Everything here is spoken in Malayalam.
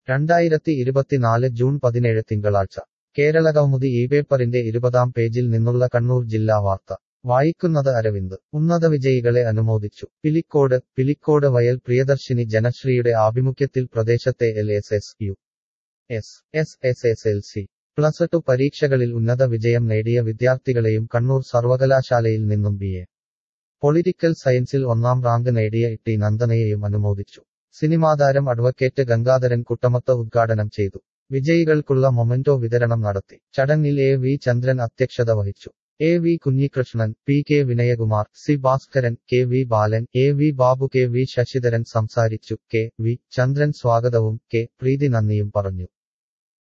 രണ്ടായിരത്തി ഇരുപത്തിനാല് ജൂൺ പതിനേഴ് തിങ്കളാഴ്ച കേരളകൗമുദി ഈ പേപ്പറിന്റെ ഇരുപതാം പേജിൽ നിന്നുള്ള കണ്ണൂർ ജില്ലാ വാർത്ത വായിക്കുന്നത് അരവിന്ദ് ഉന്നത വിജയികളെ അനുമോദിച്ചു പിലിക്കോട് പിലിക്കോട് വയൽ പ്രിയദർശിനി ജനശ്രീയുടെ ആഭിമുഖ്യത്തിൽ പ്രദേശത്തെ L S S U S S S S L C plus two പരീക്ഷകളിൽ ഉന്നത വിജയം നേടിയ വിദ്യാർത്ഥികളെയും കണ്ണൂർ സർവകലാശാലയിൽ നിന്നും ബി എ പൊളിറ്റിക്കൽ സയൻസിൽ ഒന്നാം റാങ്ക് നേടിയ ടി നന്ദനയെയും അനുമോദിച്ചു സിനിമാതാരം അഡ്വക്കേറ്റ് ഗംഗാധരൻ കുട്ടമത്ത ഉദ്ഘാടനം ചെയ്തു വിജയികൾക്കുള്ള മൊമെന്റോ വിതരണം നടത്തി ചടങ്ങിൽ എ വി ചന്ദ്രൻ അധ്യക്ഷത വഹിച്ചു A V Kunhikrishnan P K Vinayakumar C Bhaskaran K V Balan A V Babu K V Sasidharan സംസാരിച്ചു കെ വി ചന്ദ്രൻ സ്വാഗതവും കെ പ്രീതി നന്ദിയും പറഞ്ഞു